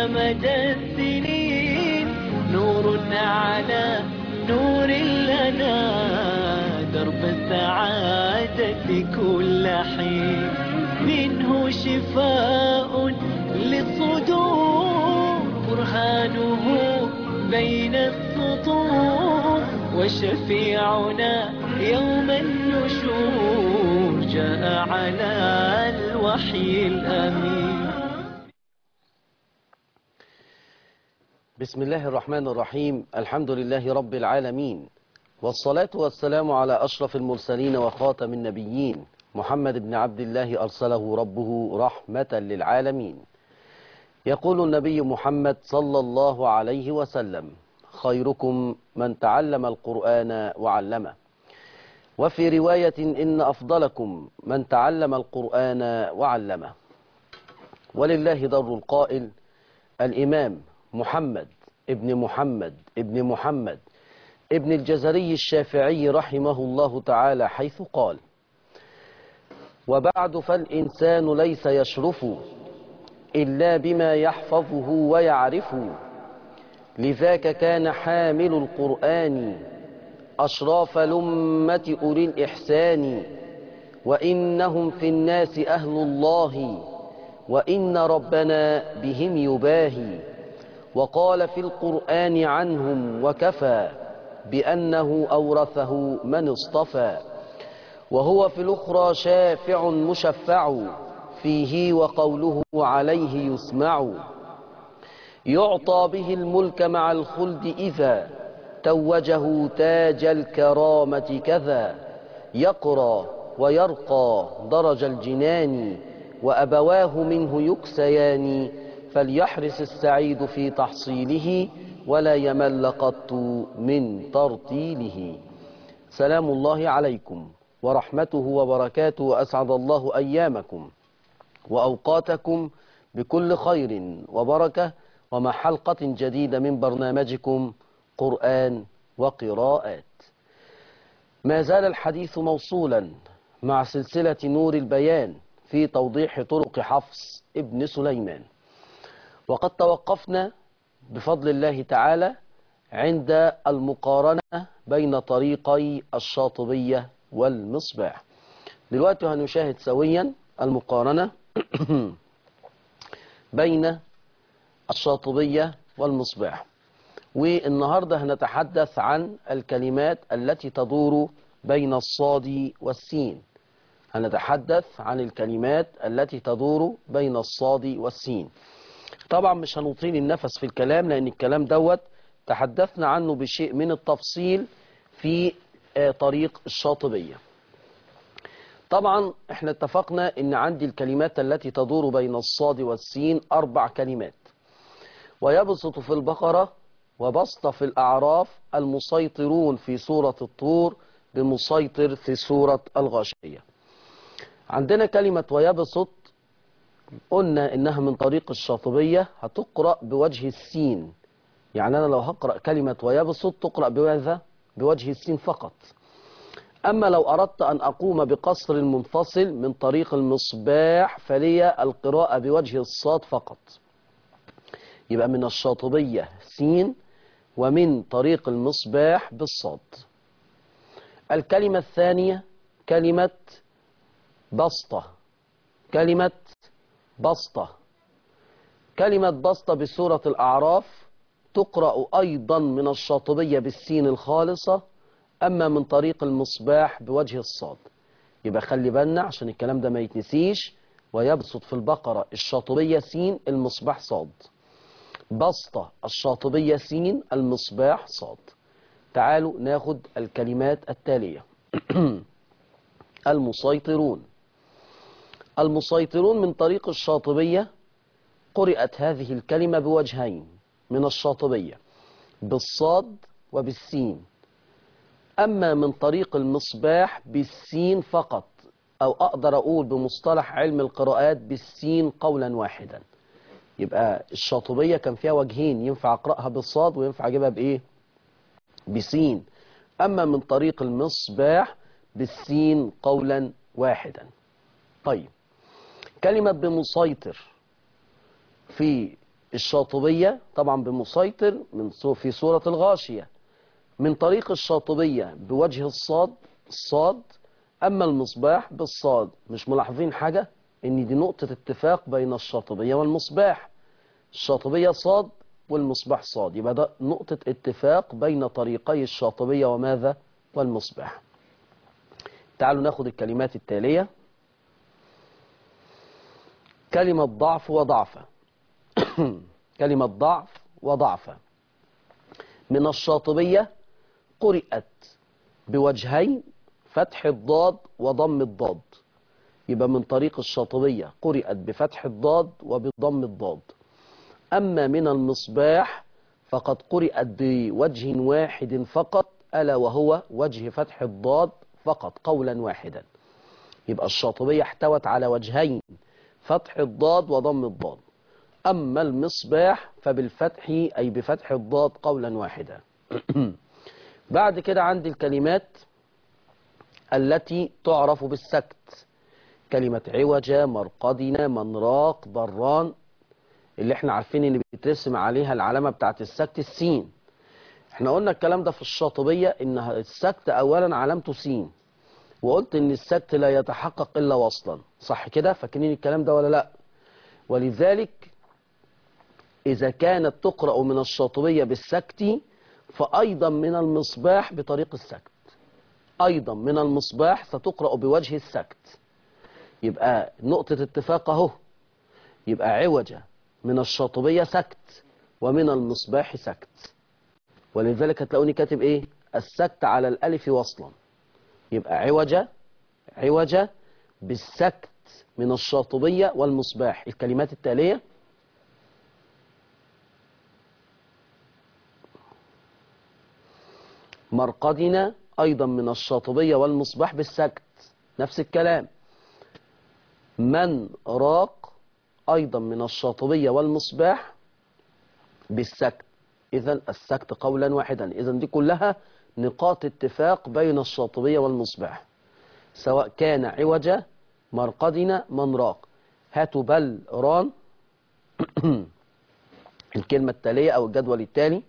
مدى السنين نور على نور لنا درب السعادة كل حين منه شفاء للصدور برهانه بين السطور وشفيعنا يوم النشور جاء على الوحي الأمين بسم الله الرحمن الرحيم الحمد لله رب العالمين والصلاة والسلام على أشرف المرسلين وخاتم النبيين محمد بن عبد الله أرسله ربه رحمة للعالمين يقول النبي محمد صلى الله عليه وسلم خيركم من تعلم القرآن وعلمه وفي رواية إن أفضلكم من تعلم القرآن وعلمه ولله در القائل الإمام محمد ابن محمد ابن محمد ابن الجزري الشافعي رحمه الله تعالى حيث قال وبعد فالإنسان ليس يشرف إلا بما يحفظه ويعرف لذاك كان حامل القرآن أشراف لمة أولي الإحسان وإنهم في الناس أهل الله وإن ربنا بهم يباهي وقال في القرآن عنهم وكفى بأنه أورثه من اصطفى وهو في الأخرى شافع مشفع فيه وقوله عليه يسمع يعطى به الملك مع الخلد إذا توجه تاج الكرامة كذا يقرى ويرقى درج الجنان وأبواه منه يكسيان فليحرص السعيد في تحصيله ولا يمل قط من ترتيله سلام الله عليكم ورحمته وبركاته وأسعد الله أيامكم وأوقاتكم بكل خير وبركة ومع حلقة جديدة من برنامجكم قرآن وقراءات ما زال الحديث موصولا مع سلسلة نور البيان في توضيح طرق حفص ابن سليمان وقد توقفنا بفضل الله تعالى عند المقارنة بين طريقي الشاطبية والمصباح دلوقتي هنشاهد سويا المقارنة بين الشاطبية والمصباح والنهاردة هنتحدث عن الكلمات التي تدور بين الصاد والسين هنتحدث عن الكلمات التي تدور بين الصاد والسين طبعا مش هنطيل النفس في الكلام لأن الكلام دوت تحدثنا عنه بشيء من التفصيل في طريق الشاطبية طبعا احنا اتفقنا ان عندي الكلمات التي تدور بين الصاد والسين اربع كلمات ويبسط في البقرة وبسط في الأعراف المسيطرون في سورة الطور بمسيطر في سورة الغاشية عندنا كلمة ويبسط قلنا إنها من طريق الشاطبية هتقرأ بوجه السين يعني أنا لو هقرأ كلمة ويبسط تقرأ بماذا؟ بوجه السين فقط أما لو أردت أن أقوم بقصر المنفصل من طريق المصباح فلي القراءة بوجه الصاد فقط يبقى من الشاطبية سين ومن طريق المصباح بالصاد الكلمة الثانية كلمة بسطة كلمة بسطة كلمة بسطة بسورة الأعراف تقرأ أيضا من الشاطبية بالسين الخالصة أما من طريق المصباح بوجه الصاد يبقى خلي بالنا عشان الكلام ده ما يتنسيش ويبسط في البقرة الشاطبية سين المصباح صاد بسطة الشاطبية سين المصباح صاد تعالوا ناخد الكلمات التالية المسيطرون المسيطرون من طريق الشاطبية قرأت هذه الكلمة بوجهين من الشاطبية بالصاد وبالسين أما من طريق المصباح بالسين فقط أو أقدر أقول بمصطلح علم القراءات بالسين قولا واحدا يبقى الشاطبية كان فيها وجهين ينفع أقرأها بالصاد وينفع أجيبها بإيه بسين أما من طريق المصباح بالسين قولا واحدا طيب كلمة بمسيطر في الشاطبية طبعا بمسيطر من سو- في سورة الغاشية من طريق الشاطبية بوجه الصاد الصاد أما المصباح بالصاد مش ملاحظين حاجة إن دي نقطة اتفاق بين الشاطبية والمصباح الشاطبية صاد والمصباح صاد يبقى ده نقطة اتفاق بين طريقي الشاطبية وماذا والمصباح تعالوا ناخد الكلمات التالية كلمة ضعف وضعفة كلمة ضعف وضعفة من الشاطبية قرئت بوجهين فتح الضاد وضم الضاد يبقى من طريق الشاطبية قرئت بفتح الضاد وبضم الضاد أما من المصباح فقد قرئت بوجه واحد فقط ألا وهو وجه فتح الضاد فقط قولا واحدا يبقى الشاطبية احتوت على وجهين فتح الضاد وضم الضاد أما المصباح فبالفتح أي بفتح الضاد قولا واحدا بعد كده عندي الكلمات التي تعرف بالسكت كلمة عوجة مرقدنا منراق ضران اللي احنا عارفين ان بيترسم عليها العلامة بتاعت السكت السين احنا قلنا الكلام ده في الشاطبية ان السكت اولا علامته سين وقلت ان السكت لا يتحقق الا وصلا صح كده فاكرين الكلام ده ولا لا ولذلك اذا كانت تقرأ من الشاطبية بالسكت فايضا من المصباح بطريق السكت ايضا من المصباح ستقرأ بوجه السكت يبقى نقطة اتفاق اهو يبقى عوجة من الشاطبية سكت ومن المصباح سكت ولذلك هتلاقوني كاتب ايه السكت على الالف وصلا يبقى عوجة عوجة بالسكت من الشاطبية والمصباح الكلمات التالية مرقدنا أيضا من الشاطبية والمصباح بالسكت نفس الكلام من راق أيضا من الشاطبية والمصباح بالسكت إذا السكت قولا واحدا إذا دي كلها نقاط اتفاق بين الشاطبية والمصباح سواء كان عوجة مرقدنا من راق هاتوا بل ران الكلمة التالية أو الجدول التالي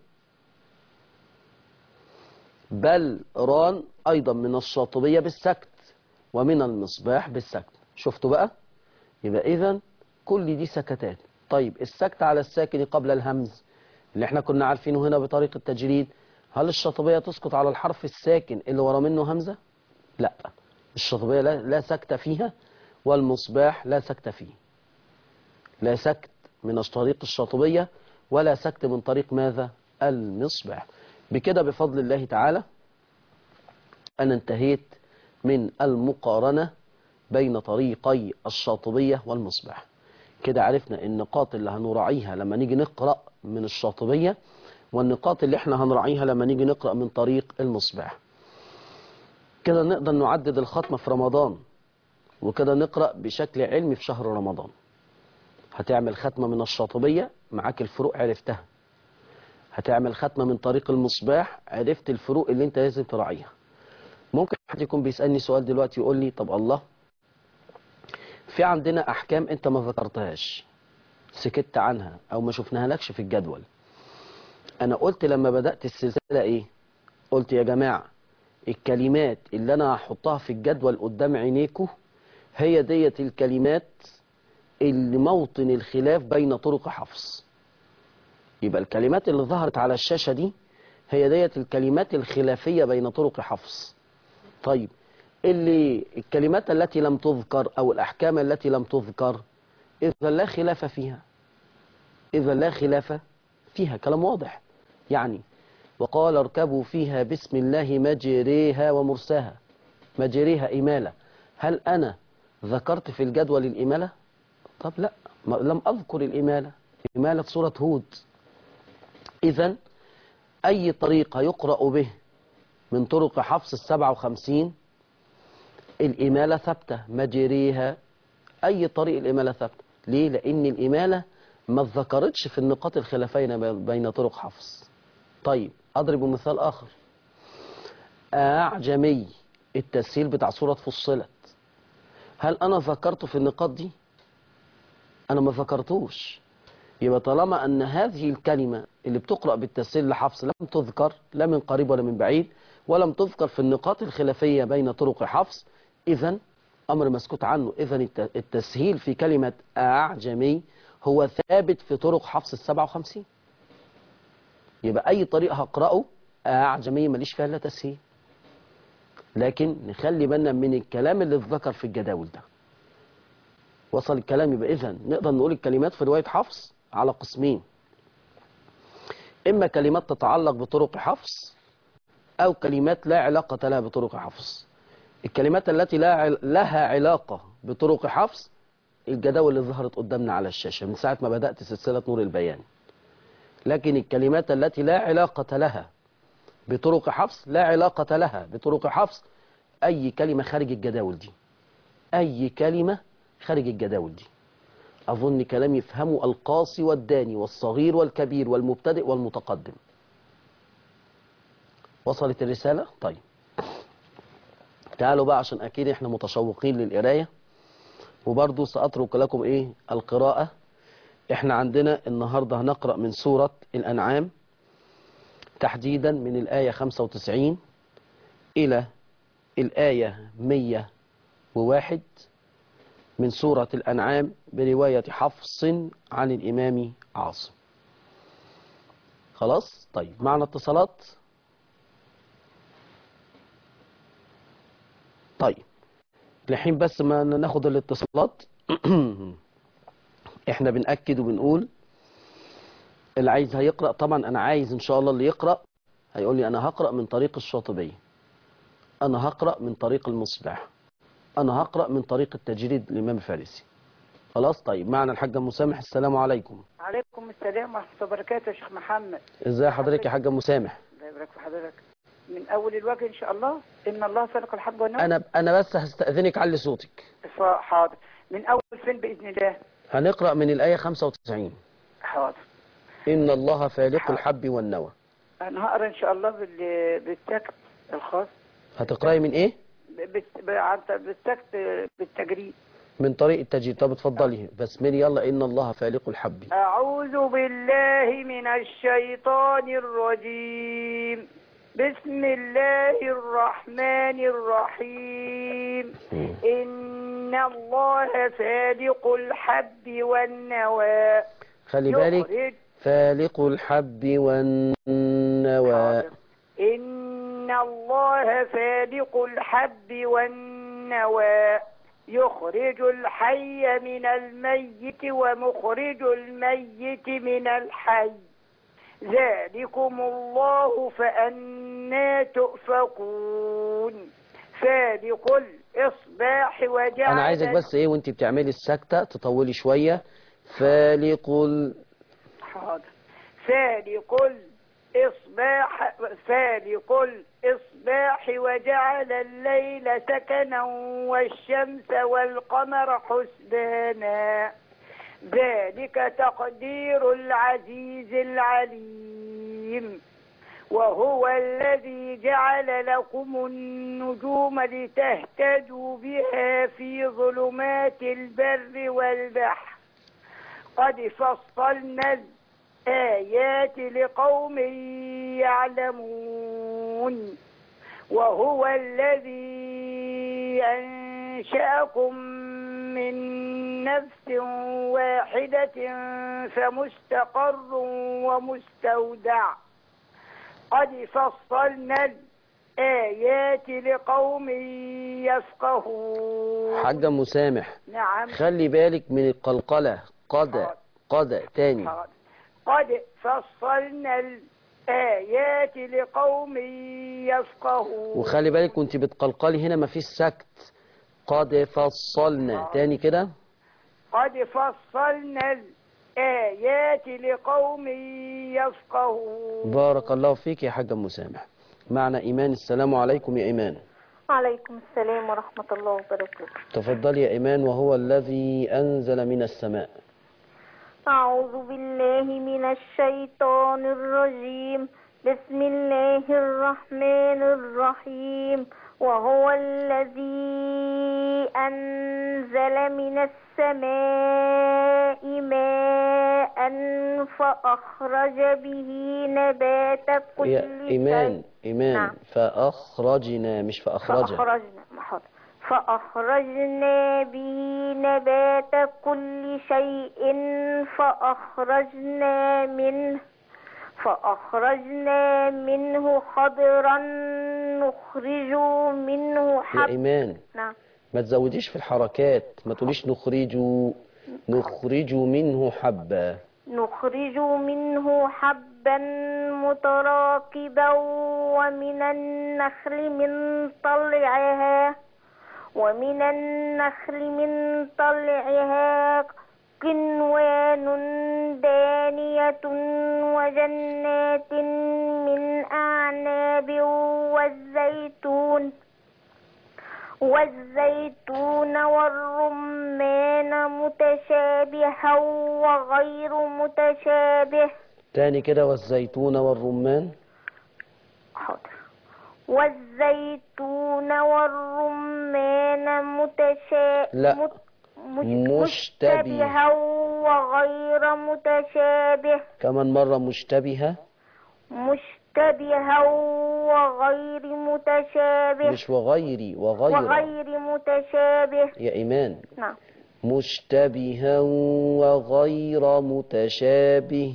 بل ران أيضا من الشاطبية بالسكت ومن المصباح بالسكت شفتوا بقى يبقى إذا كل دي سكتات طيب السكت على الساكن قبل الهمز اللي احنا كنا عارفينه هنا بطريقة التجريد هل الشاطبية تسقط على الحرف الساكن اللي ورا منه همزة لا الشاطبية لا, لا سكت فيها والمصباح لا سكت فيه لا سكت من طريق الشاطبية ولا سكت من طريق ماذا المصباح بكده بفضل الله تعالى أنا انتهيت من المقارنة بين طريقي الشاطبية والمصباح كده عرفنا النقاط اللي هنراعيها لما نيجي نقرأ من الشاطبية والنقاط اللي احنا هنراعيها لما نيجي نقرأ من طريق المصباح كده نقدر نعدد الختمة في رمضان وكده نقرأ بشكل علمي في شهر رمضان هتعمل ختمة من الشاطبية معاك الفروق عرفتها هتعمل ختمة من طريق المصباح عرفت الفروق اللي انت لازم تراعيها ممكن حد يكون بيسألني سؤال دلوقتي يقول لي طب الله في عندنا احكام انت ما ذكرتهاش سكت عنها او ما شفناها لكش في الجدول انا قلت لما بدأت السلسلة ايه قلت يا جماعة الكلمات اللي انا هحطها في الجدول قدام عينيكو هي ديت الكلمات اللي موطن الخلاف بين طرق حفص يبقى الكلمات اللي ظهرت على الشاشة دي هي ديت الكلمات الخلافية بين طرق حفص طيب اللي الكلمات التي لم تذكر أو الأحكام التي لم تذكر إذا لا خلاف فيها إذا لا خلاف فيها كلام واضح يعني وقال اركبوا فيها بسم الله مجريها ومرساها مجريها إمالة هل أنا ذكرت في الجدول الإمالة طب لا ما لم أذكر الإمالة إمالة سورة هود إذا أي طريقة يقرأ به من طرق حفص السبعة وخمسين الإمالة ثابتة مجريها أي طريق الإمالة ثابتة ليه؟ لأن الإمالة ما ذكرتش في النقاط الخلافين بين طرق حفص طيب أضرب مثال آخر أعجمي التسهيل بتاع سورة فصلت هل أنا ذكرته في النقاط دي؟ أنا ما ذكرتوش يبقى طالما أن هذه الكلمة اللي بتقرأ بالتسهيل لحفص لم تذكر لا من قريب ولا من بعيد ولم تذكر في النقاط الخلافية بين طرق حفص إذا أمر مسكوت عنه إذا الت- التسهيل في كلمة أعجمي هو ثابت في طرق حفص السبعة وخمسين يبقى أي طريق هقرأه أعجمي ماليش فيها إلا تسهيل لكن نخلي بالنا من الكلام اللي اتذكر في الجداول ده وصل الكلام يبقى إذا نقدر نقول الكلمات في رواية حفص على قسمين إما كلمات تتعلق بطرق حفص أو كلمات لا علاقة لها بطرق حفص الكلمات التي لا عل- لها علاقة بطرق حفص الجداول اللي ظهرت قدامنا على الشاشة من ساعة ما بدأت سلسلة نور البيان لكن الكلمات التي لا علاقة لها بطرق حفص لا علاقة لها بطرق حفص أي كلمة خارج الجداول دي أي كلمة خارج الجداول دي أظن كلام يفهمه القاصي والداني والصغير والكبير والمبتدئ والمتقدم وصلت الرسالة؟ طيب تعالوا بقى عشان أكيد إحنا متشوقين للقراية وبرضو سأترك لكم إيه القراءة إحنا عندنا النهاردة هنقرأ من سورة الأنعام تحديدا من الآية 95 إلى الآية 101 من سورة الأنعام برواية حفص عن الإمام عاصم خلاص طيب معنا اتصالات طيب لحين بس ما ناخد الاتصالات احنا بنأكد وبنقول اللي عايز هيقرأ طبعا انا عايز ان شاء الله اللي يقرأ هيقول لي انا هقرأ من طريق الشاطبية انا هقرأ من طريق المصباح انا هقرأ من طريق التجريد الامام الفارسي خلاص طيب معنا الحاجة مسامح السلام عليكم عليكم السلام ورحمة الله وبركاته يا شيخ محمد ازاي حضرتك يا حاجة مسامح الله يبارك في حضرتك من أول الوجه إن شاء الله إن الله خلق الحب والنوى انا انا بس هستأذنك علي صوتك حاضر من أول فين بإذن الله هنقرأ من الآية 95 حاضر إن الله فالق الحب والنوى أنا هقرا إن شاء الله بال... بالتكت الخاص هتقرأي من إيه؟ بال... ب- عن- بالتكت بالتجريد من طريق التجريد طب اتفضلي بسملي يلا إن الله فالق الحب أعوذ بالله من الشيطان الرجيم بسم الله الرحمن الرحيم مم. إن الله فالق الحب والنوى خلي بالك يخرج فالق الحب والنوى إن الله فالق الحب والنوى يخرج الحي من الميت ومخرج الميت من الحي ذلكم الله فأنا تؤفكون فالق الإصباح وجعل أنا عايزك بس إيه وأنت بتعملي السكتة تطولي شوية فالق ال... حاضر فالق الإصباح فالق الإصباح وجعل الليل سكنا والشمس والقمر حسبانا ذلك تقدير العزيز العليم وهو الذي جعل لكم النجوم لتهتدوا بها في ظلمات البر والبحر قد فصلنا الآيات لقوم يعلمون وهو الذي أنشأكم من نفس واحدة فمستقر ومستودع قد فصلنا الآيات لقوم يفقهون حاجة مسامح نعم خلي بالك من القلقلة قد قد تاني حاضر. قد فصلنا الآيات لقوم يفقهون وخلي بالك وانت بتقلقلي هنا مفيش سكت قد فصلنا تاني كده قد فصلنا الآيات لقوم يفقهون بارك الله فيك يا حاجة مسامح معنا إيمان السلام عليكم يا إيمان عليكم السلام ورحمة الله وبركاته تفضلي يا إيمان وهو الذي أنزل من السماء أعوذ بالله من الشيطان الرجيم بسم الله الرحمن الرحيم وهو الذي أنزل من السماء ماء فأخرج به نبات كل يا شيء إيمان إيمان نعم. فأخرجنا مش فأخرج فأخرجنا حاضر. فأخرجنا به نبات كل شيء فأخرجنا منه فأخرجنا منه خضرا نخرج منه يا حب إيمان نعم ما تزوديش في الحركات ما تقوليش نخرج نخرج منه حبة نخرج منه حبا متراكبا ومن النخل من طلعها ومن النخل من طلعها قنوان دانية وجنات من أعناب والزيتون والزيتون والرمان متشابها وغير متشابه تاني كده والزيتون والرمان حاضر والزيتون والرمان متشابه لا. مشتبها مشتبه. وغير متشابه كمان مرة مشتبهة مشتبها وغير متشابه مش وغيري وغير وغير متشابه يا إيمان نعم مشتبها وغير متشابه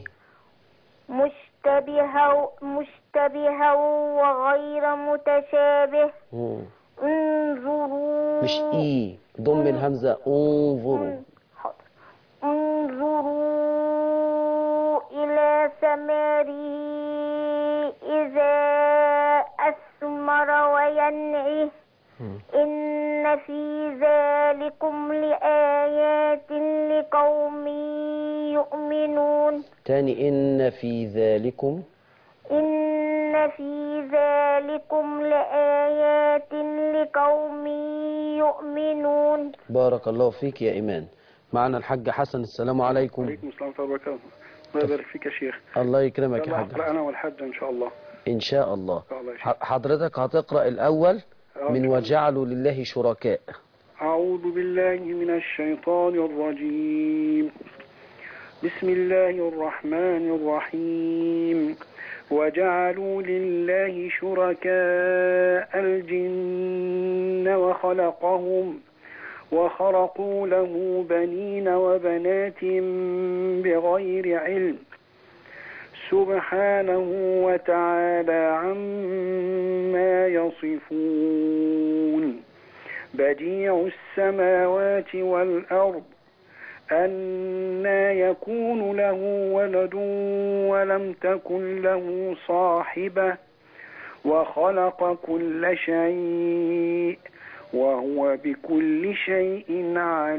مشتبها مشتبها وغير متشابه مم. انظروا مش إي ضم الهمزة انظروا حاضر. انظروا إلى ثمره إذا أثمر وينعه مم. إن في ذلكم لآيات لقوم يؤمنون تاني إن في ذلكم إن في ذلكم لآيات لقوم يؤمنون بارك الله فيك يا إيمان معنا الحاج حسن السلام عليكم وعليكم السلام ورحمة الله وبركاته الله يبارك فيك يا شيخ الله يكرمك يا يلا حاج أقرأ حسن أنا والحج إن شاء الله إن شاء الله إن شاء الله يا شيخ. ح- حضرتك هتقرأ الأول آه، من إن شاء الله. وجعلوا لله شركاء أعوذ بالله من الشيطان الرجيم بسم الله الرحمن الرحيم وجعلوا لله شركاء الجن وخلقهم وخرقوا له بنين وبنات بغير علم سبحانه وتعالى عما يصفون بديع السماوات والأرض أنا يكون له ولد ولم تكن له صاحبة وخلق كل شيء وهو بكل شيء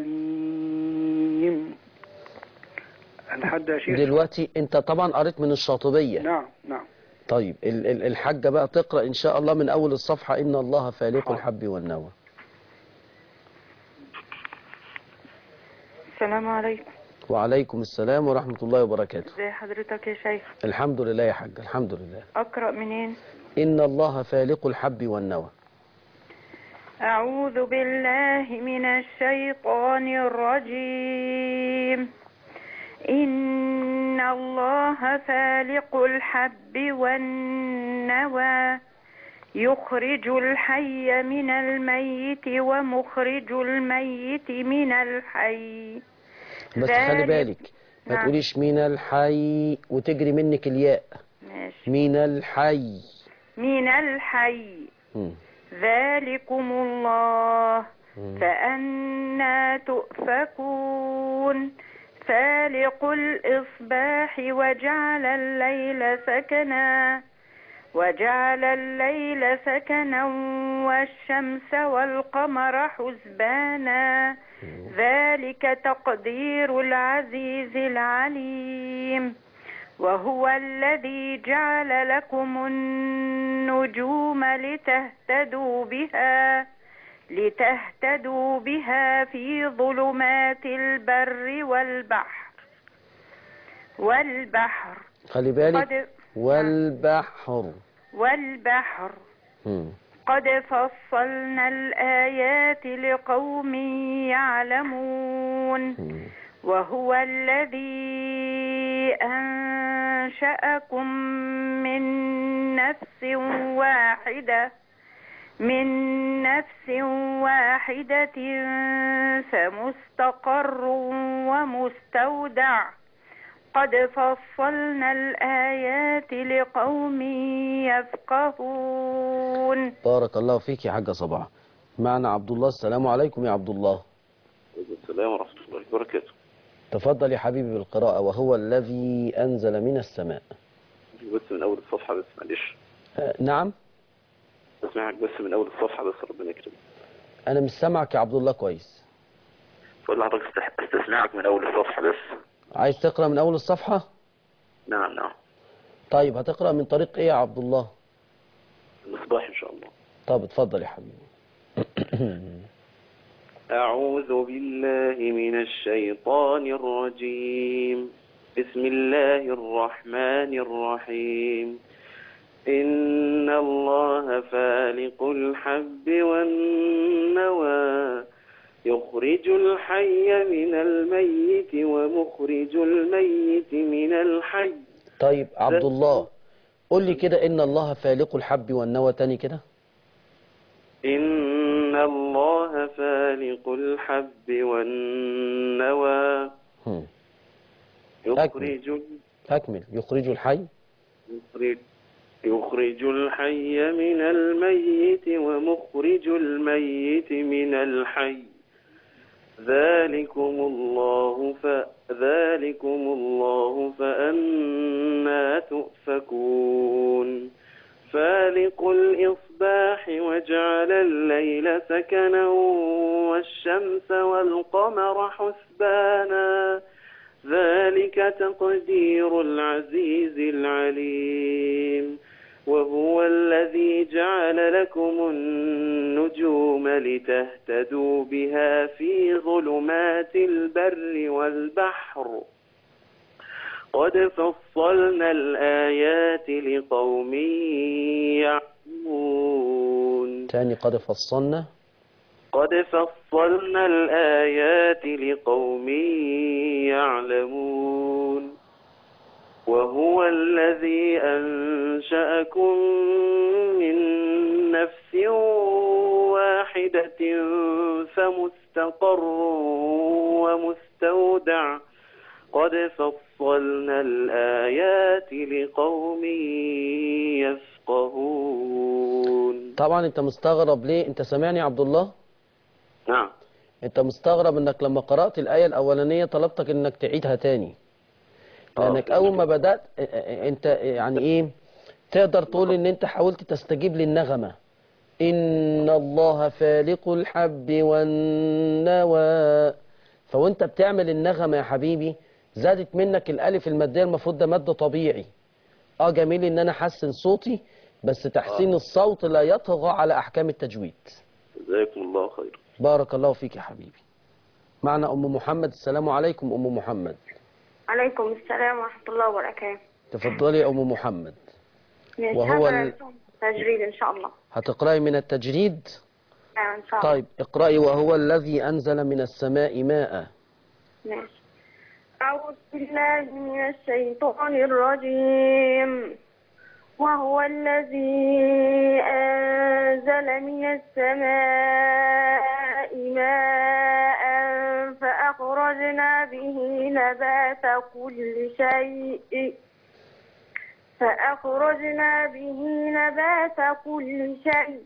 عليم الحد يا شيخ دلوقتي أنت طبعا قريت من الشاطبية نعم نعم طيب ال- ال- الحاجة بقى تقرأ إن شاء الله من أول الصفحة إن الله فالق حاضر. الحب والنوى السلام عليكم وعليكم السلام ورحمة الله وبركاته ازي حضرتك يا شيخ الحمد لله يا حاج الحمد لله اقرا منين إن الله فالق الحب والنوى اعوذ بالله من الشيطان الرجيم ان الله فالق الحب والنوى يخرج الحي من الميت ومخرج الميت من الحي بس خلي ذلك- بالك ما نعم. تقوليش من الحي وتجري منك الياء ماشي من الحي من الحي مم. ذلكم الله مم. فأنا تؤفكون فالق الإصباح وجعل الليل سكنا وجعل الليل سكنا والشمس والقمر حسبانا ذلك تقدير العزيز العليم وهو الذي جعل لكم النجوم لتهتدوا بها لتهتدوا بها في ظلمات البر والبحر والبحر خلي بالك قد والبحر والبحر مم. قد فصلنا الآيات لقوم يعلمون مم. وهو الذي أنشأكم من نفس واحدة من نفس واحدة فمستقر ومستودع قد فصلنا الآيات لقوم يفقهون بارك الله فيك يا حاجة صباح معنا عبد الله السلام عليكم يا عبد الله السلام ورحمة الله وبركاته تفضل يا حبيبي بالقراءة وهو الذي أنزل من السماء بس من أول الصفحة بس معلش آه، نعم أسمعك بس من أول الصفحة بس ربنا يكرمك أنا مش سامعك يا عبد الله كويس فقول لحضرتك استح- استسمعك من أول الصفحة بس عايز تقرأ من أول الصفحة نعم نعم طيب هتقرأ من طريق إيه يا عبد الله المصباح إن شاء الله طب اتفضل يا حبيبي أعوذ بالله من الشيطان الرجيم بسم الله الرحمن الرحيم إن الله فالق الحب والنوى يخرج الحي من الميت ومخرج الميت من الحي طيب عبد الله قول لي كده إن الله فالق الحب والنوى تاني كده إن الله فالق الحب والنوى هم. يخرج أكمل يخرج الحي يخرج يخرج الحي من الميت ومخرج الميت من الحي ذلكم الله ف ذلكم الله فأنا تؤفكون فالق الإصباح وجعل الليل سكنا والشمس والقمر حسبانا ذلك تقدير العزيز العليم وهو الذي جعل لكم النجوم لتهتدوا بها في ظلمات البر والبحر قد فصلنا الآيات لقوم يعلمون تاني قد فصلنا قد فصلنا الآيات لقوم يعلمون وهو الذي أنشأكم من نفس واحدة فمستقر ومستودع قد فصلنا الآيات لقوم يفقهون طبعا أنت مستغرب ليه أنت سامعني يا عبد الله نعم أنت مستغرب إنك لما قرأت الآية الأولانية طلبتك إنك تعيدها تاني لأنك آه. أول ما بدأت آه، آه، أنت يعني إيه تقدر تقول إن أنت حاولت تستجيب للنغمة إن الله فالق الحب والنوى فوانت بتعمل النغمة يا حبيبي زادت منك الألف المادية المفروض ده مد طبيعي اه جميل ان انا احسن صوتي بس تحسين آه. الصوت لا يطغى على احكام التجويد جزاكم الله خير بارك الله فيك يا حبيبي معنا ام محمد السلام عليكم ام محمد عليكم السلام ورحمة الله وبركاته تفضلي يا ام محمد ماشي، وهو هذا ال- تجريد إن شاء الله هتقرأي من التجريد آه، إن شاء الله طيب اقرأي وهو الذي أنزل من السماء ماء ماشي أعوذ بالله من الشيطان الرجيم وهو الذي أنزل من السماء ماء فأخرجنا به نبات كل شيء فأخرجنا به نبات كل شيء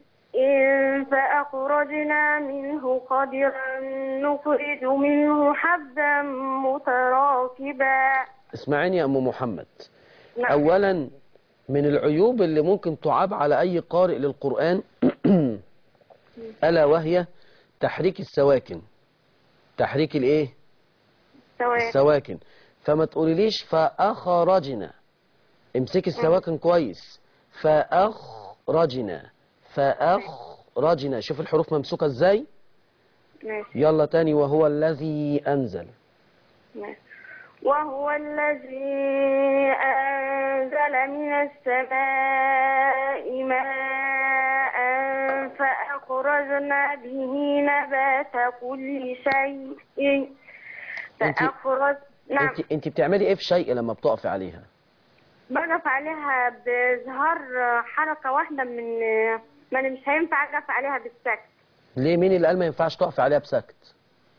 فأخرجنا منه قدرا نخرج منه حبا متراكبا اسمعيني يا أم محمد نعم. أولا من العيوب اللي ممكن تعاب على أي قارئ للقرآن ألا وهي تحريك السواكن تحريك الإيه سواء السواكن فما تقوليليش فأخرجنا امسكي السواكن كويس فأخرجنا فأخرجنا شوف الحروف ممسوكة ازاي ماشي يلا تاني وهو الذي أنزل ماشي وهو الذي أنزل من السماء ماء فأخرجنا به نبات كل شيء أنت- فأخرج نعم انت انت بتعملي ايه في شيء لما بتقفي عليها بقف عليها بإظهار حركة واحدة من ما أنا مش هينفع أقف عليها بالسكت ليه مين اللي قال ما ينفعش تقفي عليها بسكت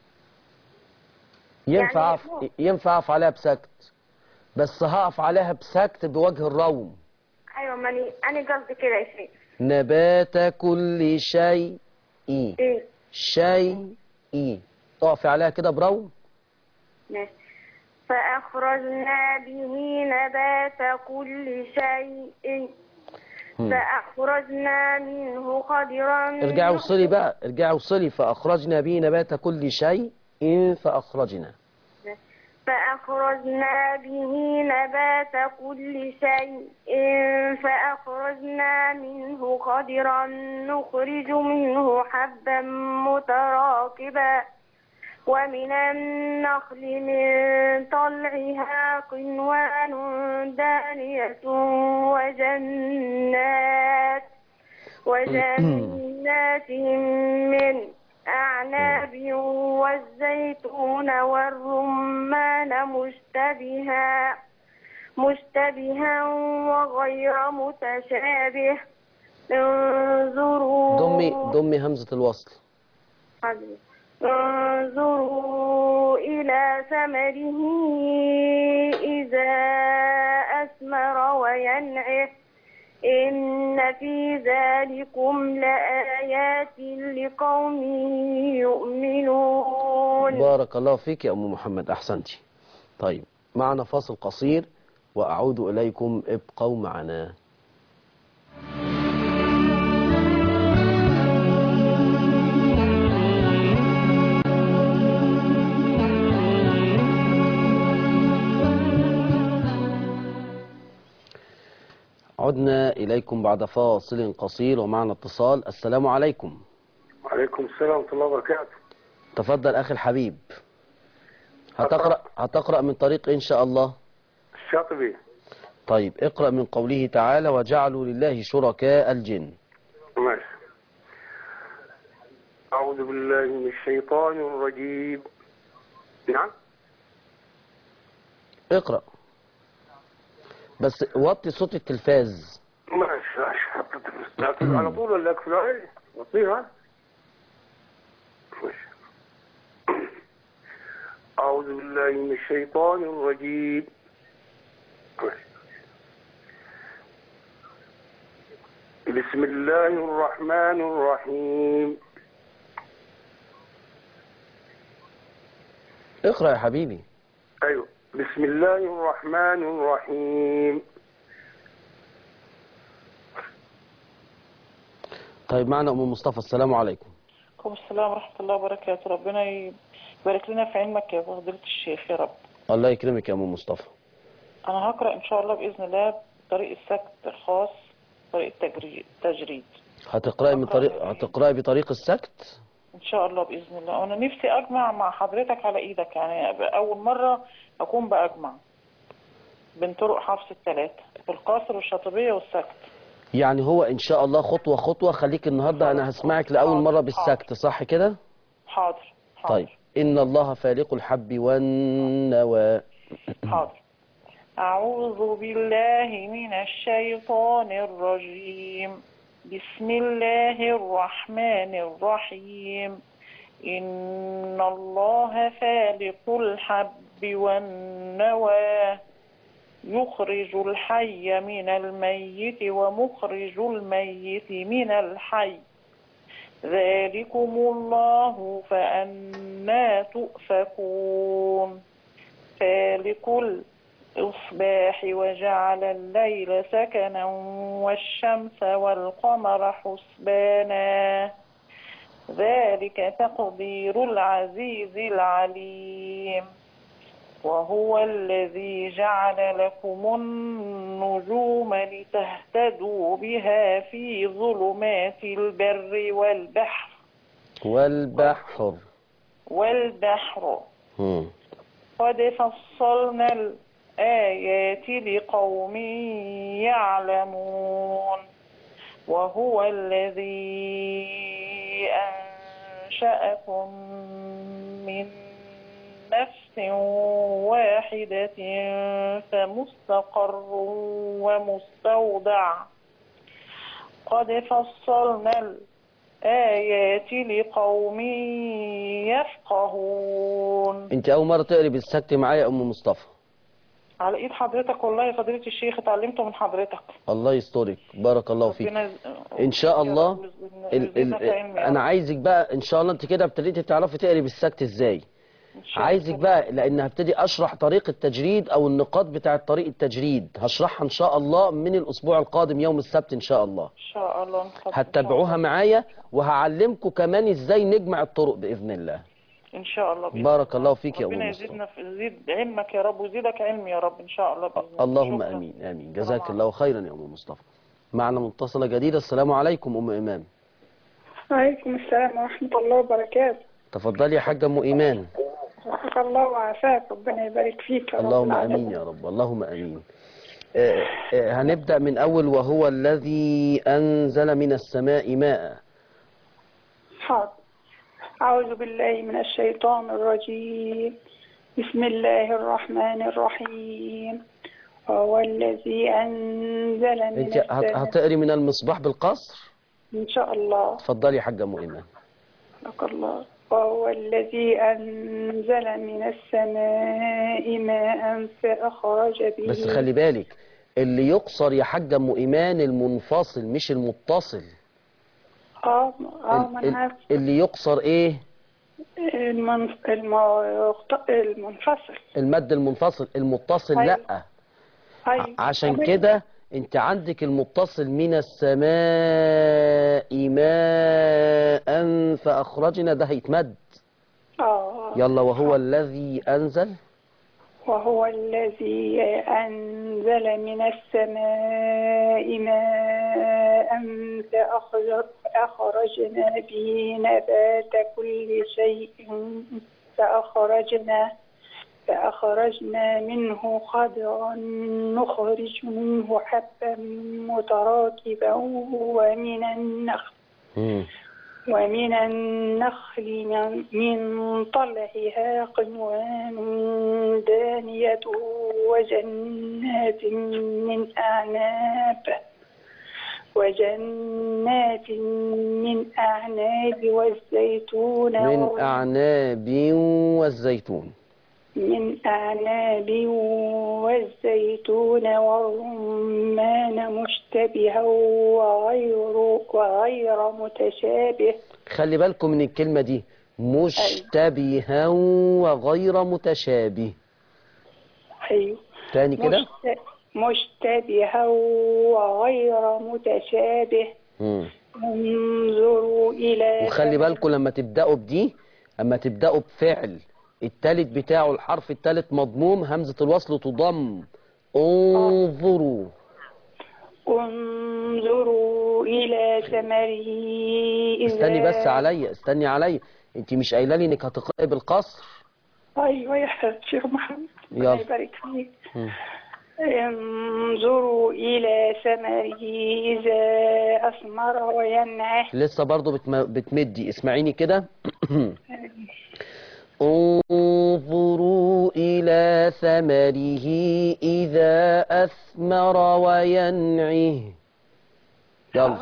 ينفع يعني أقف هو- ينفع اقف عليها بسكت بس هقف عليها بسكت بوجه الروم أيوة ماني أنا قصدي كده يا شيخ نبات كل شيء إيه شيء تقفي عليها كده بروم ماشي فأخرجنا به نبات كل شيء مم. فأخرجنا منه خضرا ارجعي وصلي بقى ارجعي وصلي فأخرجنا به نبات كل شيء فأخرجنا فأخرجنا به نبات كل شيء فأخرجنا منه خضرا نخرج منه حبا متراكبا ومن النخل من طلعها قنوان دانية وجنات وجنات من أعناب والزيتون والرمان مشتبها مشتبها وغير متشابه انظروا ضمي ضمي همزة الوصل حبيبي. انظروا إلى ثمره إذا أثمر وينعه إن في ذلكم لآيات لقوم يؤمنون بارك الله فيك يا أم محمد أحسنتي طيب معنا فاصل قصير وأعود إليكم ابقوا معنا عدنا إليكم بعد فاصل قصير ومعنا اتصال السلام عليكم وعليكم السلام ورحمة الله وبركاته تفضل أخي الحبيب هتقرأ, هتقرأ من طريق إن شاء الله الشاطبي طيب اقرأ من قوله تعالى وجعلوا لله شركاء الجن ماشي أعوذ بالله من الشيطان الرجيم نعم اقرأ بس وطي صوت التلفاز ماشي ماشي لكن على طول ولا أكفل عليه وطيها ماشي أعوذ بالله من الشيطان الرجيم ماشي. بسم الله الرحمن الرحيم اقرأ يا حبيبي أيوة بسم الله الرحمن الرحيم طيب معنا أم مصطفى السلام عليكم عليكم السلام ورحمة الله وبركاته ربنا يبارك لنا في علمك يا فضيلة الشيخ يا رب الله يكرمك يا أم مصطفى أنا هقرأ إن شاء الله بإذن الله بطريق السكت الخاص طريق التجريد تجريد هتقرأي من طريق هتقرأي بطريق السكت إن شاء الله بإذن الله وأنا نفسي أجمع مع حضرتك على إيدك يعني أول مرة أكون بأجمع بين طرق حفص الثلاثة القاصر والشاطبية والسكت يعني هو إن شاء الله خطوة خطوة خليك النهاردة أنا هسمعك لأول مرة بالسكت صح كده حاضر حاضر طيب إن الله فالق الحب والنوى حاضر أعوذ بالله من الشيطان الرجيم بسم الله الرحمن الرحيم إن الله فالق الحب والنوى يخرج الحي من الميت ومخرج الميت من الحي ذلكم الله فأنا تؤفكون فالق الإصباح وجعل الليل سكنا والشمس والقمر حسبانا ذلك تقدير العزيز العليم وهو الذي جعل لكم النجوم لتهتدوا بها في ظلمات البر والبحر والبحر والبحر مم. قد فصلنا الآيات لقوم يعلمون وهو الذي أنشأكم من نفس واحدة فمستقر ومستودع قد فصلنا الآيات لقوم يفقهون انت اول مرة تقري بالسكت معايا يا ام مصطفى على ايد حضرتك والله يا فضيلة الشيخ اتعلمته من حضرتك الله يسترك بارك الله فيك ربنا يز- ان شاء يا الله رب يزيدنا- ال يزيدنا ال في علم يا انا رب. عايزك بقى ان شاء الله انت كده ابتديتي تعرفي تقري بالسكت ازاي إن شاء عايزك الله. بقى لان هبتدي اشرح طريقة التجريد او النقاط بتاعة طريق التجريد هشرحها ان شاء الله من الاسبوع القادم يوم السبت ان شاء الله ان شاء الله نتفضل. إن شاء هتتابعوها الله. معايا وهعلمكم كمان ازاي نجمع الطرق باذن الله ان شاء الله بإذن بارك الله فيك يا ربنا أم مصطفى. يزيدنا في يزيد علمك يا رب ويزيدك علم يا رب ان شاء الله باذن الله اللهم شكراً. امين امين السلام جزاك عليكم. الله خيرا يا ام مصطفى معنا متصلة جديدة السلام عليكم ام ايمان وعليكم السلام ورحمة الله وبركاته تفضلي يا حاجة ام ايمان وفقك الله وعافاك ربنا يبارك فيك يا رب اللهم العالمين. امين يا رب اللهم امين آه، آه، هنبدأ من أول وهو الذي أنزل من السماء ماء حاضر أعوذ بالله من الشيطان الرجيم بسم الله الرحمن الرحيم وهو الذي أنزل من أنت هت- السماء هتقري من المصباح بالقصر إن شاء الله اتفضلي يا حاجة أم إيمان وفقك الله وهو الذي أنزل من السماء ماء فأخرج به بس خلي بالك اللي يقصر يا حاجة أم إيمان المنفصل مش المتصل اه اه ال- ما ال- أنا عارفة. اللي يقصر إيه المن... الم... المنفصل المد المنفصل المتصل أيوة. لأ أيوة. عشان تمام. كده انت عندك المتصل من السماء ماء فأخرجنا ده هيتمد اه يلا وهو الذي أنزل وهو الذي أنزل من السماء ماء فأخرج فأخرجنا به نبات كل شيء فأخرجنا فأخرجنا منه خضرا نخرج منه حبا متراكبا ومن النخل مم. ومن النخل من, من طلعها قنوان دانية وجنات من أعناب وجنات من أعناب والزيتون من والر- أعناب والزيتون من أعناب والزيتون والرمان مشتبها وغير وغير متشابه خلي بالكم من الكلمة دي مشتبها وغير متشابه أيوه تاني كده مشت- مشتبها وغير متشابه مم. انظروا إلى وخلي بالكم لما تبدأوا بدي اما تبدأوا بفعل التالت بتاعه الحرف التالت مضموم همزة الوصل تضم انظروا انظروا إلى ثمره إذا استني بس عليا استني عليا انت مش قايله لي انك هتقرأي بالقصر أيوه يا حبيبي شيخ محمد يلا. الله يبارك فيك مم. انظروا إلى ثمره إذا أثمر وينعه لسه برضو بتم... بتمدي اسمعيني كده انظروا إلى ثمره إذا أثمر وينعه يلا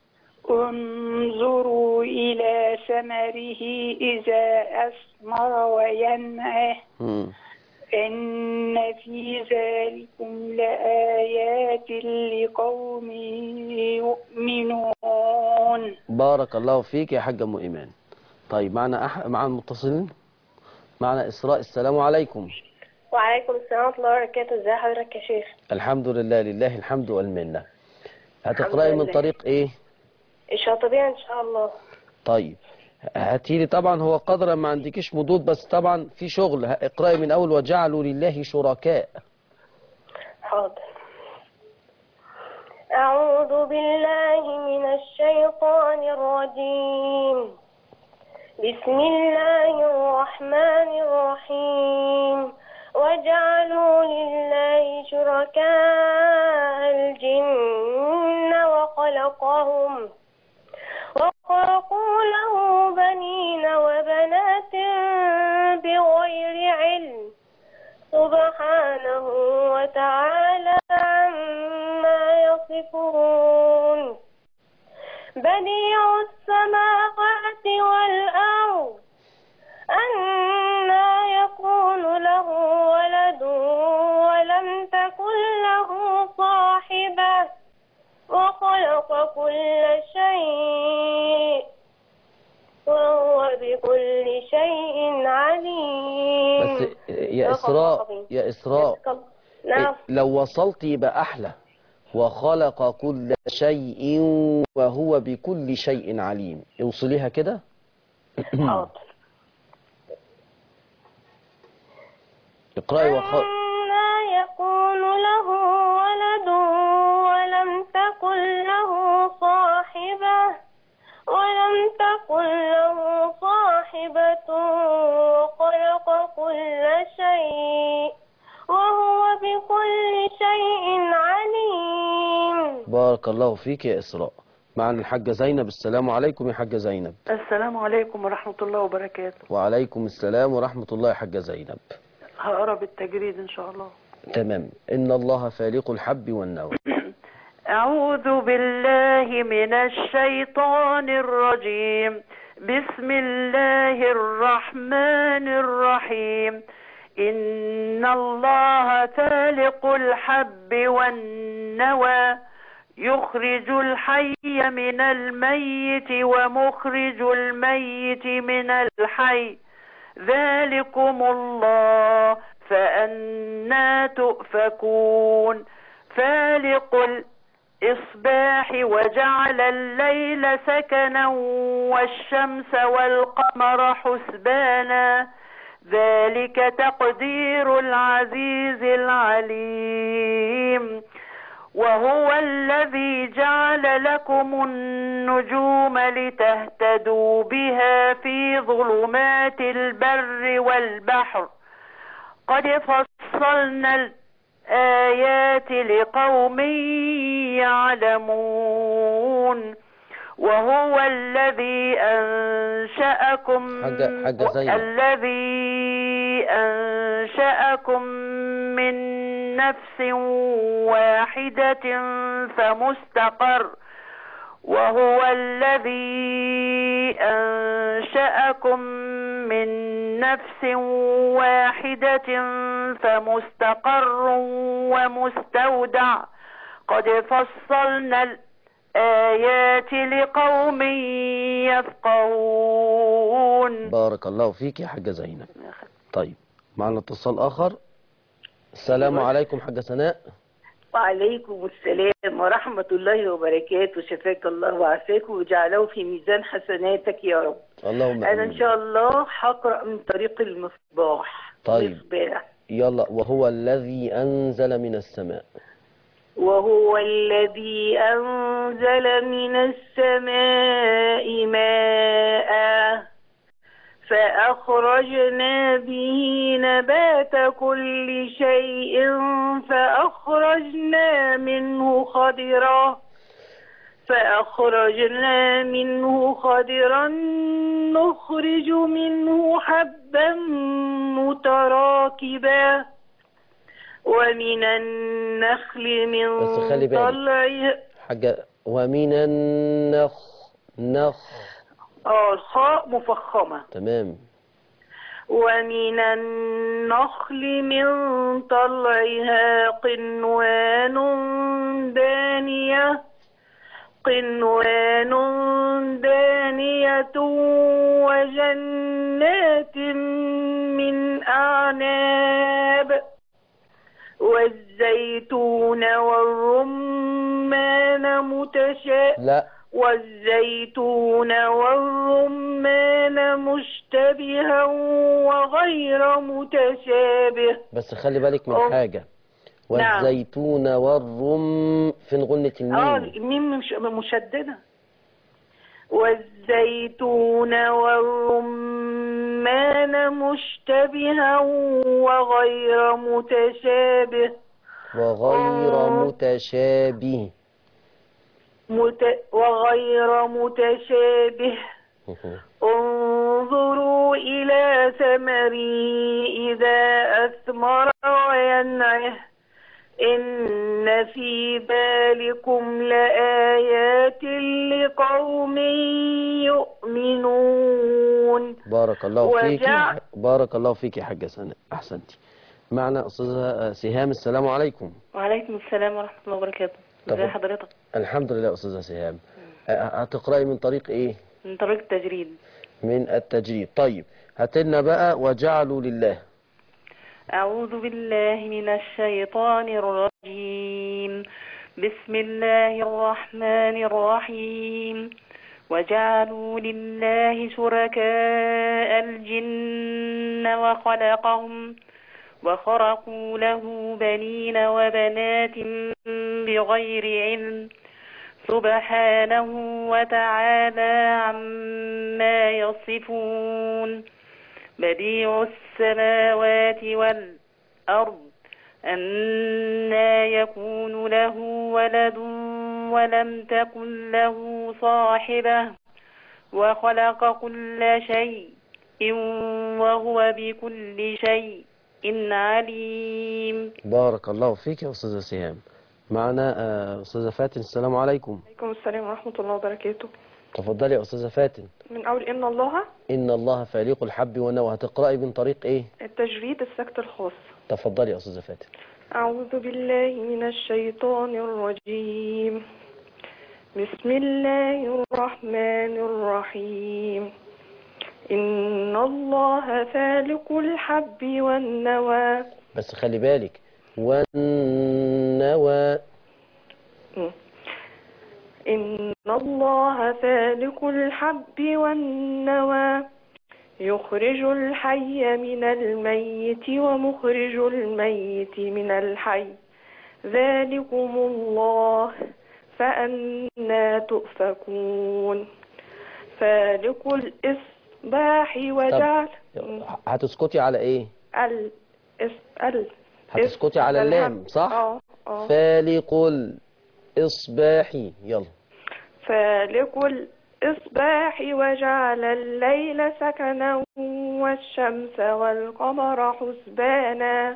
انظروا إلى ثمره إذا أثمر وينعه مم. إن في ذلكم لآيات لقوم يؤمنون بارك الله فيك يا حاج أم إيمان طيب معنا أح... معنا المتصلين معنا إسراء السلام عليكم وعليكم السلام ورحمة الله وبركاته ازي حضرتك يا شيخ الحمد لله لله الحمد والمنة هتقرأي من لله. طريق إيه الشاطبية ان شاء الله طيب هاتيلي طبعا هو قدرا ما عندكيش مضود بس طبعا في شغل اقرأي من أول وجعلوا لله شركاء حاضر أعوذ بالله من الشيطان الرجيم بسم الله الرحمن الرحيم وجعلوا لله شركاء الجن وخلقهم وخلقوا له بنين وبنات بغير علم سبحانه وتعالى عما يصفون بديع السماوات والأرض أنا يكون له ولد ولم تكن له صاحبة وخلق كل شيء وهو بكل شيء عليم بس يا إسراء يا إسراء نعم لو وصلت يبقى أحلى وخلق كل شيء وهو بكل شيء عليم اوصليها كده حاضر اقرأي وخ... أنا يكون له ولد ولم تكن له صاحبة ولم تكن له صاحبة وخلق كل شيء وهو بكل شيء عليم بارك الله فيك يا إسراء معنا الحاجة زينب السلام عليكم يا حاجة زينب السلام عليكم ورحمة الله وبركاته وعليكم السلام ورحمة الله يا حاجة زينب هقرا بالتجريد إن شاء الله تمام إن الله فالق الحب والنوى أعوذ بالله من الشيطان الرجيم بسم الله الرحمن الرحيم إن الله فالق الحب والنوى يخرج الحي من الميت ومخرج الميت من الحي ذلكم الله فأنا تؤفكون فالق الإصباح وجعل الليل سكنا والشمس والقمر حسبانا ذلك تقدير العزيز العليم وهو الذي جعل لكم النجوم لتهتدوا بها في ظلمات البر والبحر قد فصلنا الآيات لقوم يعلمون وهو الذي أنشأكم حاجة- حاجة زينب. الذي أنشأكم من نفس واحدة فمستقر وهو الذي أنشأكم من نفس واحدة فمستقر ومستودع قد فصلنا الآيات لقوم يفقهون بارك الله فيك يا حاجة زينب طيب معنا اتصال آخر السلام عليكم حاجة سناء وعليكم السلام ورحمة الله وبركاته شفاك الله وعافاك وجعله في ميزان حسناتك يا رب اللهم أنا إن آمين شاء الله هقرأ من طريق المصباح طيب مصباح يلا وهو الذي أنزل من السماء وهو الذي أنزل من السماء ماء فأخرجنا به نبات كل شيء فأخرجنا منه خضرا فأخرجنا منه خضرا نخرج منه حبا متراكبا ومن النخل من بس خلي بالك. طلعها حاجة ومن النخ نخ اه الخاء مفخمة تمام ومن النخل من طلعها قنوان دانية قنوان دانية وجنات من أعناب والزيتون والرمان متشابه لا والزيتون والرمان مشتبها وغير متشابه بس خلي بالك من أه. حاجة نعم. والزيتون والرم فين غنة اه الميم الميم مش مشددة والزيتون والرمان مشتبها وغير متشابه وغير متشابه مت وغير متشابه انظروا إلى ثمره إذا أثمر وينعه إن في ذلكم لآيات لقوم يؤمنون بارك الله فيك وجع- بارك الله فيك يا حاجة سناء أحسنتي معنا أستاذة سهام السلام عليكم وعليكم السلام ورحمة الله وبركاته طب- ازي حضرتك الحمد لله أستاذة سهام أه، هتقرأي من طريق إيه من طريق التجريد من التجريد طيب هاتلنا بقى وجعلوا لله أعوذ بالله من الشيطان الرجيم بسم الله الرحمن الرحيم وجعلوا لله شركاء الجن وخلقهم وخرقوا له بنين وبنات بغير علم سبحانه وتعالى عما يصفون بديع السماوات والأرض أنا يكون له ولد ولم تكن له صاحبة وخلق كل شيء وهو بكل شيء عليم بارك الله فيك يا أستاذة سهام معنا آه، أستاذة فاتن السلام عليكم عليكم السلام ورحمة الله وبركاته تفضلي يا أستاذة فاتن من أول إن الله إن الله فالق الحب والنوى هتقرأي من طريق إيه التجريد السكت الخاص تفضلي يا أستاذة فاتن أعوذ بالله من الشيطان الرجيم بسم الله الرحمن الرحيم إن الله فالق الحب والنوى بس خلي بالك والنوى إن الله فالق الحب والنوى يخرج الحي من الميت ومخرج الميت من الحي ذلكم الله فأنا تؤفكون فالق الإصباح وجعل هتسكتي على إيه ال إس- ال هتسكتي على اللام صح اه اه فالق الإصباح يلا فالق الإصباح وجعل الليل سكنا والشمس والقمر حسبانا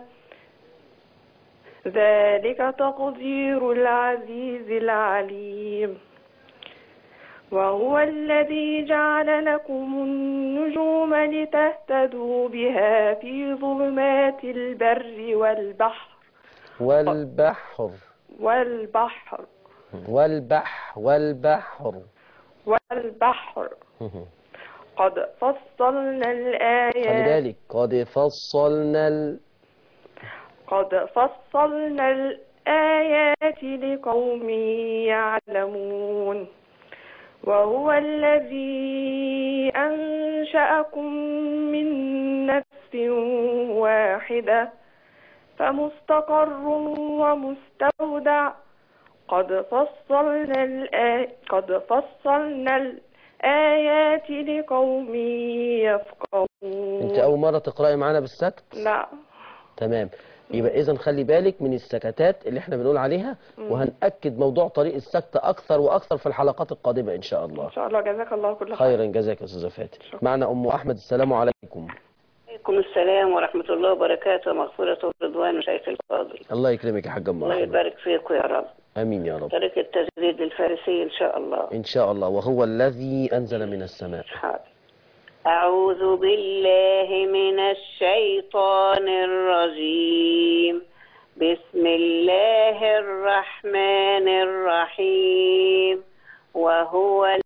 ذلك تقدير العزيز العليم وهو الذي جعل لكم النجوم لتهتدوا بها في ظلمات البر والبحر والبحر والبحر والبح والبحر والبحر قد فصلنا خلي الآيات بالك قد فصلنا ال... قد فصلنا الآيات لقوم يعلمون وهو الذي أنشأكم من نفس واحدة فمستقر ومستودع قد فصلنا الآ... قد فصلنا الآيات لقوم يفقهون انت اول مرة تقرأي معانا بالسكت لا تمام يبقى اذا خلي بالك من السكتات اللي احنا بنقول عليها مم. وهنأكد موضوع طريق السكت اكثر واكثر في الحلقات القادمة ان شاء الله إن شاء الله جزاك الله كل خير خيرا جزاك يا استاذة فاتن معنا ام احمد السلام عليكم عليكم السلام ورحمة الله وبركاته ومغفرة ورضوان وشيخ الفاضل الله يكرمك يا حاج ام الله احمد يبارك فيكم يا رب امين يا رب طريق التجريد الفارسي إن شاء الله ان شاء الله وهو الذي انزل من السماء أعوذ بالله من الشيطان الرجيم بسم الله الرحمن الرحيم وهو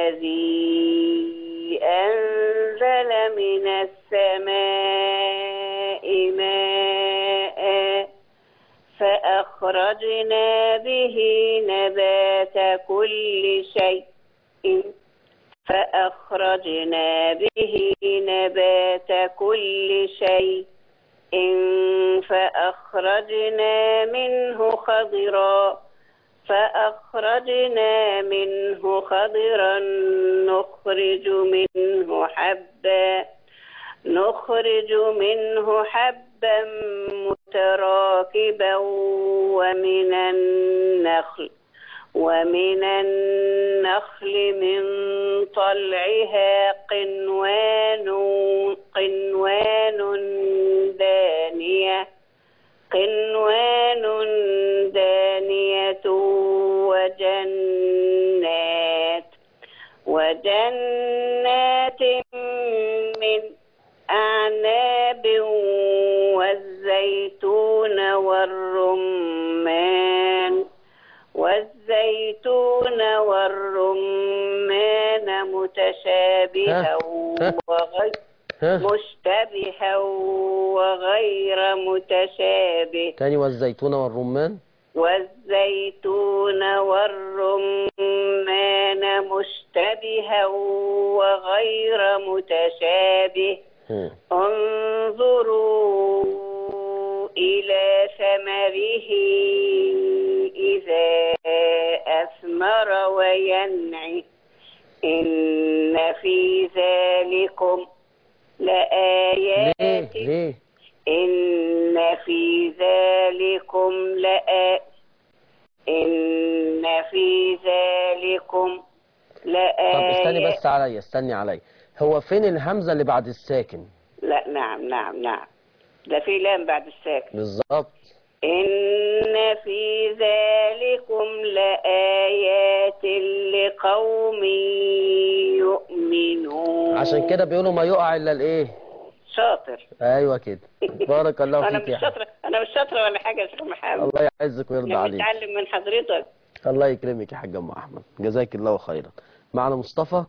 الذي أنزل من السماء ماء فأخرجنا به نبات كل شيء فأخرجنا به نبات كل شيء فأخرجنا منه خضرا فأخرجنا منه خضرا نخرج منه حبا نخرج منه حبا متراكبا ومن النخل ومن النخل من طلعها قنوان قنوان دانية قنوان دانية وجنات وجنات من أعناب والزيتون والرمان والزيتون والرمان متشابها وغير مشتبها وغير متشابه تاني والزيتون والرمان والزيتون والرمان مشتبها وغير متشابه انظروا إلى ثمره إذا أثمر وينعي إن في ذلكم لآيات ليه ليه إن في ذلكم لآ إن في ذلكم طب استني لآيات بس عليا استني عليا هو فين الهمزة اللي بعد الساكن لا نعم نعم نعم ده في لام بعد الساكن بالظبط إن في ذلكم لآيات لقوم يؤمنون عشان كده بيقولوا ما يقع الا الايه شاطر ايوه كده بارك الله أنا فيك مش يا حبيبي شاطرة أنا مش شاطرة ولا حاجة يا شيخ محمد الله يعزك ويرضى أنا عليك بتعلم من حضرتك الله يكرمك يا حاج ام احمد جزاك الله خيرا معنا مصطفى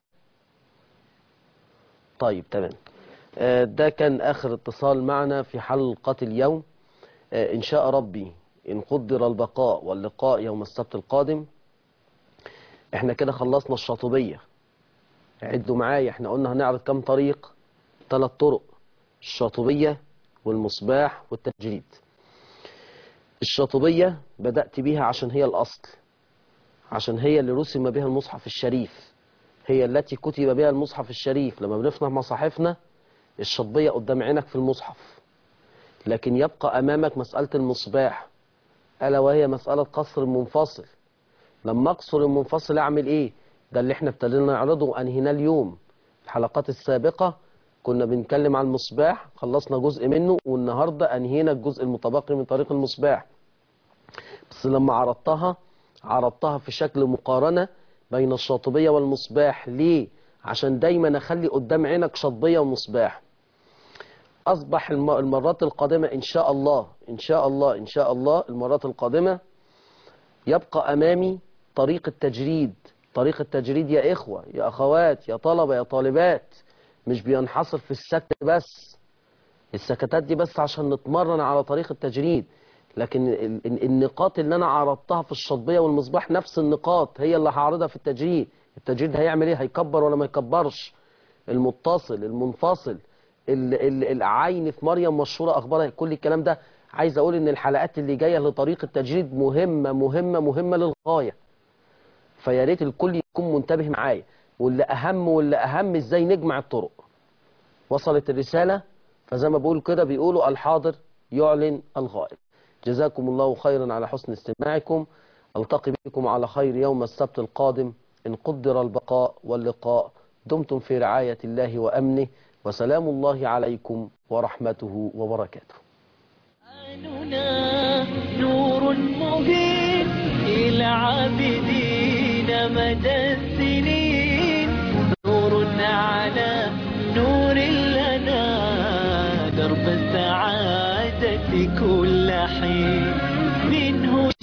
طيب تمام آه، ده كان اخر اتصال معنا في حلقة اليوم آه، ان شاء ربي ان قدر البقاء واللقاء يوم السبت القادم احنا كده خلصنا الشاطبية عدوا معايا احنا قلنا هنعرض كم طريق ثلاث طرق الشاطبية والمصباح والتجريد الشاطبية بدأت بيها عشان هي الأصل عشان هي اللي رسم بها المصحف الشريف هي التي كتب بها المصحف الشريف لما بنفتح مصاحفنا الشطبية قدام عينك في المصحف لكن يبقى أمامك مسألة المصباح ألا وهي مسألة قصر المنفصل لما أقصر المنفصل أعمل إيه ده اللي احنا ابتدينا نعرضه وأنهيناه اليوم الحلقات السابقة كنا بنتكلم عن المصباح خلصنا جزء منه والنهاردة أنهينا الجزء المتبقي من طريق المصباح بس لما عرضتها عرضتها في شكل مقارنة بين الشاطبية والمصباح ليه؟ عشان دايما أخلي قدام عينك شاطبية ومصباح أصبح الم- المرات القادمة إن شاء الله إن شاء الله إن شاء الله المرات القادمة يبقى أمامي طريق التجريد طريق التجريد يا إخوة يا أخوات يا طلبة يا طالبات مش بينحصر في السكت بس السكتات دي بس عشان نتمرن على طريق التجريد لكن ال- ال- النقاط اللي انا عرضتها في الشطبية والمصباح نفس النقاط هي اللي هعرضها في التجريد التجريد هيعمل ايه هيكبر ولا ما يكبرش المتصل المنفصل ال- ال- العين في مريم مشهورة اخبارها كل الكلام ده عايز اقول ان الحلقات اللي جاية لطريق التجريد مهمة مهمة مهمة للغاية فيا ريت الكل يكون منتبه معايا واللي اهم واللي اهم ازاي نجمع الطرق وصلت الرسالة فزي ما بقول كده بيقولوا الحاضر يعلن الغائب جزاكم الله خيرا على حسن استماعكم التقي بكم على خير يوم السبت القادم إن قدر البقاء واللقاء دمتم في رعاية الله وأمنه وسلام الله عليكم ورحمته وبركاته قرآننا نور مبين إلى عابدين مدى السنين نور على نور لنا درب السعادة كل حين منه